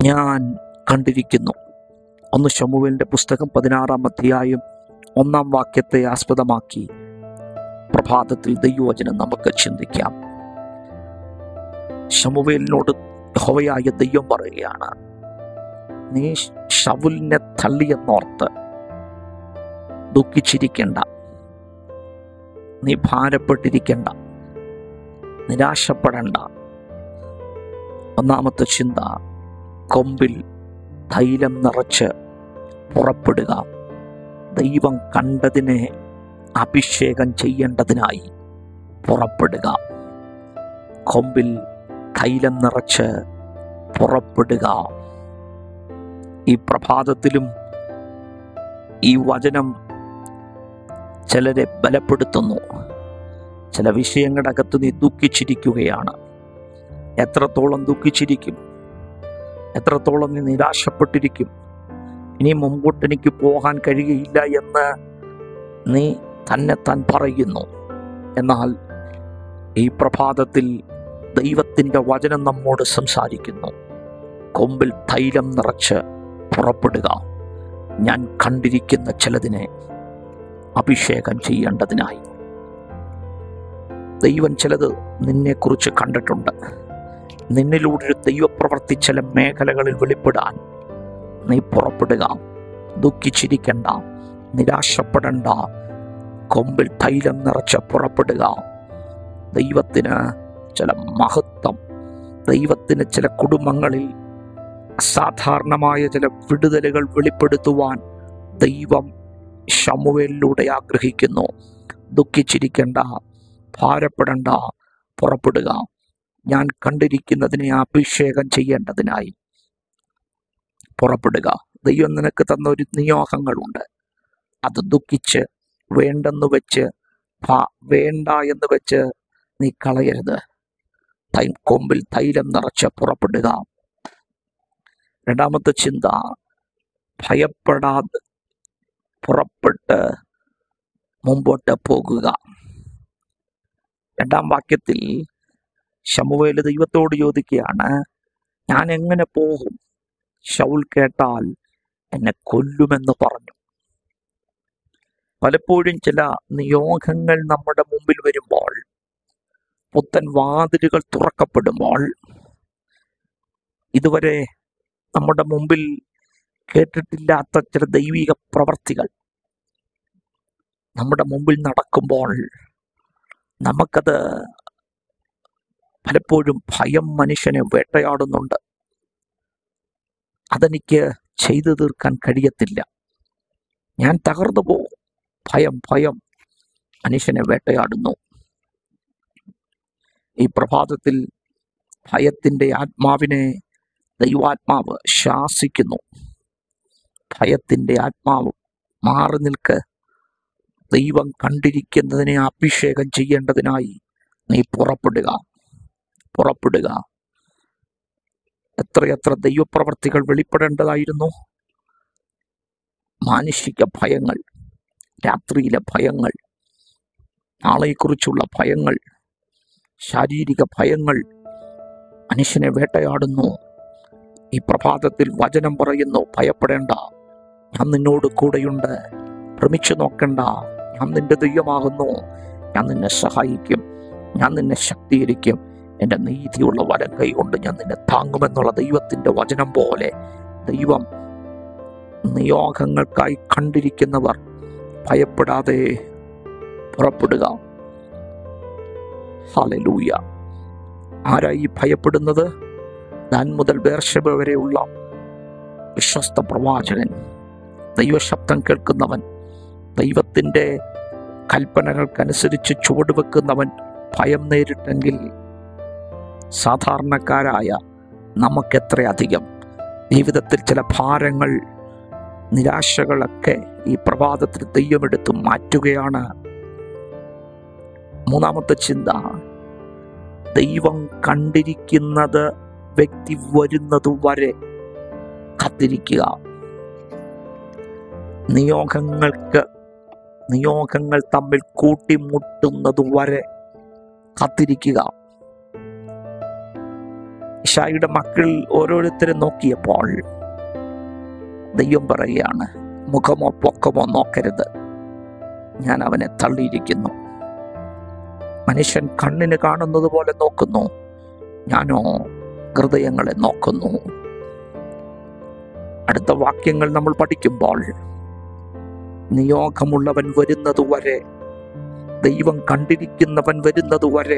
ഞാൻ കണ്ടിരിക്കുന്നു ഒന്ന് ശമുവിൻ്റെ പുസ്തകം പതിനാറാം അധ്യായം ഒന്നാം വാക്യത്തെ ആസ്പദമാക്കി പ്രഭാതത്തിൽ ദൈവവചനം നമുക്ക് ചിന്തിക്കാം ശമുവേലിനോട് ഹോവയായ ദൈവം പറയുകയാണ് നീ ഷവുലിനെ തള്ളിയെന്നോർത്ത് ദുഃഖിച്ചിരിക്കേണ്ട നീ ഭാരപ്പെട്ടിരിക്കേണ്ട നിരാശപ്പെടേണ്ട ഒന്നാമത്തെ ചിന്ത കൊമ്പിൽ തൈലം നിറച്ച് പുറപ്പെടുക ദൈവം കണ്ടതിനെ അഭിഷേകം ചെയ്യേണ്ടതിനായി പുറപ്പെടുക കൊമ്പിൽ തൈലം നിറച്ച് പുറപ്പെടുക ഈ പ്രഭാതത്തിലും ഈ വചനം ചിലരെ ബലപ്പെടുത്തുന്നു ചില വിഷയങ്ങളുടെ അകത്ത് നീ ദുഃഖിച്ചിരിക്കുകയാണ് എത്രത്തോളം ദുഃഖിച്ചിരിക്കും എത്രത്തോളം നീ നിരാശപ്പെട്ടിരിക്കും ഇനി മുമ്പോട്ട് എനിക്ക് പോകാൻ കഴിയുകയില്ല എന്ന് നീ തന്നെ താൻ പറയുന്നു എന്നാൽ ഈ പ്രഭാതത്തിൽ ദൈവത്തിൻ്റെ വചനം നമ്മോട് സംസാരിക്കുന്നു കൊമ്പിൽ തൈലം നിറച്ച് പുറപ്പെടുക ഞാൻ കണ്ടിരിക്കുന്ന ചിലതിനെ അഭിഷേകം ചെയ്യേണ്ടതിനായി ദൈവം ചിലത് നിന്നെക്കുറിച്ച് കണ്ടിട്ടുണ്ട് നിന്നിലൂടെ ഒരു ദൈവപ്രവർത്തി ചില മേഖലകളിൽ വെളിപ്പെടാൻ നീ പുറപ്പെടുക ദുഃഖിച്ചിരിക്കണ്ട നിരാശപ്പെടണ്ട കൊമ്പിൽ തൈലം നിറച്ച് പുറപ്പെടുക ദൈവത്തിന് ചില മഹത്വം ദൈവത്തിന് ചില കുടുംബങ്ങളിൽ അസാധാരണമായ ചില വിടുതലുകൾ വെളിപ്പെടുത്തുവാൻ ദൈവം ഷമുവേലിലൂടെ ആഗ്രഹിക്കുന്നു ദുഃഖിച്ചിരിക്കേണ്ട ഭാരപ്പെടേണ്ട പുറപ്പെടുക ഞാൻ കണ്ടിരിക്കുന്നതിനെ അഭിഷേകം ചെയ്യേണ്ടതിനായി പുറപ്പെടുക ദൈവം നിനക്ക് തന്ന ഒരു നിയോഗങ്ങളുണ്ട് അത് ദുഃഖിച്ച് വേണ്ടെന്ന് വെച്ച് ഭ- വേണ്ട എന്ന് വെച്ച് നീ കളയരുത് തൈ കൊമ്പിൽ തൈലം നിറച്ച് പുറപ്പെടുക രണ്ടാമത്തെ ചിന്ത ഭയപ്പെടാതെ പുറപ്പെട്ട് മുമ്പോട്ട് പോകുക രണ്ടാം വാക്യത്തിൽ ശമുവേല് ദൈവത്തോട് ചോദിക്കുകയാണ് ഞാൻ എങ്ങനെ പോകും ഷൗൽ കേട്ടാൽ എന്നെ കൊല്ലുമെന്ന് പറഞ്ഞു പലപ്പോഴും ചില നിയോഗങ്ങൾ നമ്മുടെ മുമ്പിൽ വരുമ്പോൾ പുത്തൻ വാതിലുകൾ തുറക്കപ്പെടുമ്പോൾ ഇതുവരെ നമ്മുടെ മുമ്പിൽ കേട്ടിട്ടില്ലാത്ത ചില ദൈവിക പ്രവർത്തികൾ നമ്മുടെ മുമ്പിൽ നടക്കുമ്പോൾ നമുക്കത് പലപ്പോഴും ഭയം മനുഷ്യനെ വേട്ടയാടുന്നുണ്ട് അതെനിക്ക് ചെയ്തു തീർക്കാൻ കഴിയത്തില്ല ഞാൻ തകർന്നു പോകും ഭയം ഭയം മനുഷ്യനെ വേട്ടയാടുന്നു ഈ പ്രഭാതത്തിൽ ഭയത്തിൻ്റെ ആത്മാവിനെ ദൈവാത്മാവ് ശാസിക്കുന്നു ഭയത്തിൻ്റെ ആത്മാവ് മാറി നിൽക്ക് ദൈവം കണ്ടിരിക്കുന്നതിനെ അഭിഷേകം ചെയ്യേണ്ടതിനായി നീ പുറപ്പെടുക പുറപ്പെടുക എത്രയെത്ര ദൈവപ്രവർത്തികൾ വെളിപ്പെടേണ്ടതായിരുന്നു മാനുഷിക ഭയങ്ങൾ രാത്രിയിലെ ഭയങ്ങൾ നാളെക്കുറിച്ചുള്ള ഭയങ്ങൾ ശാരീരിക ഭയങ്ങൾ മനുഷ്യനെ വേട്ടയാടുന്നു ഈ പ്രഭാതത്തിൽ വചനം പറയുന്നു ഭയപ്പെടേണ്ട ഞാൻ നിന്നോട് കൂടെയുണ്ട് ഭ്രമിച്ചു നോക്കണ്ട ഞാൻ നിന്റെ ദൈവമാകുന്നു ഞാൻ നിന്നെ സഹായിക്കും ഞാൻ നിന്നെ ശക്തീകരിക്കും എൻ്റെ നീതിയുള്ള വലം കൈ കൊണ്ട് ഞാൻ നിന്നെ താങ്ങുമെന്നുള്ള ദൈവത്തിൻ്റെ വചനം പോലെ ദൈവം നിയോഗങ്ങൾക്കായി കണ്ടിരിക്കുന്നവർ ഭയപ്പെടാതെ പുറപ്പെടുക ഹലലൂയ ആരായി ഭയപ്പെടുന്നത് ഞാൻ മുതൽ ബേർഷബ വരെയുള്ള വിശ്വസ്ത പ്രവാചകൻ ദൈവശബ്ദം കേൾക്കുന്നവൻ ദൈവത്തിൻ്റെ കൽപ്പനകൾക്കനുസരിച്ച് ചുവടുവെക്കുന്നവൻ ഭയം നേരിട്ടെങ്കിൽ സാധാരണക്കാരായ നമുക്കെത്രയധികം ജീവിതത്തിൽ ചില ഭാരങ്ങൾ നിരാശകളൊക്കെ ഈ പ്രഭാതത്തിൽ ദൈവമെടുത്ത് മാറ്റുകയാണ് മൂന്നാമത്തെ ചിന്ത ദൈവം കണ്ടിരിക്കുന്നത് വ്യക്തി വരുന്നതുവരെ കാത്തിരിക്കുക നിയോഗങ്ങൾക്ക് നിയോഗങ്ങൾ തമ്മിൽ കൂട്ടിമുട്ടുന്നതുവരെ കാത്തിരിക്കുക ഇഷായിയുടെ മക്കൾ ഓരോരുത്തരും നോക്കിയപ്പോൾ ദൈവം പറയുകയാണ് മുഖമോ പൊക്കമോ നോക്കരുത് ഞാൻ അവനെ തള്ളിയിരിക്കുന്നു മനുഷ്യൻ കണ്ണിന് കാണുന്നത് പോലെ നോക്കുന്നു ഞാനോ ഹൃദയങ്ങളെ നോക്കുന്നു അടുത്ത വാക്യങ്ങൾ നമ്മൾ പഠിക്കുമ്പോൾ നിയോഗമുള്ളവൻ വരുന്നതുവരെ ദൈവം കണ്ടിരിക്കുന്നവൻ വരുന്നതുവരെ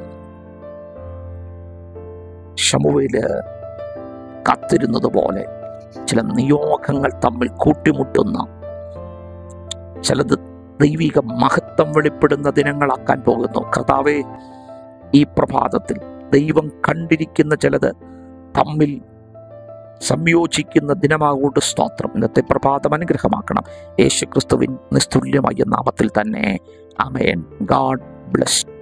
ഷമുവേല് കാത്തിരുന്നത് പോലെ ചില നിയോഗങ്ങൾ തമ്മിൽ കൂട്ടിമുട്ടുന്ന ചിലത് ദൈവിക മഹത്വം വെളിപ്പെടുന്ന ദിനങ്ങളാക്കാൻ പോകുന്നു കർത്താവെ ഈ പ്രഭാതത്തിൽ ദൈവം കണ്ടിരിക്കുന്ന ചിലത് തമ്മിൽ സംയോജിക്കുന്ന ദിനമാകൊണ്ട് സ്തോത്രം ഇന്നത്തെ പ്രഭാതം അനുഗ്രഹമാക്കണം യേശു ക്രിസ്തുവിൻ നിസ്തുല്യമായ നാമത്തിൽ തന്നെ അമേൻ ഗാഡ് ബ്ലസ്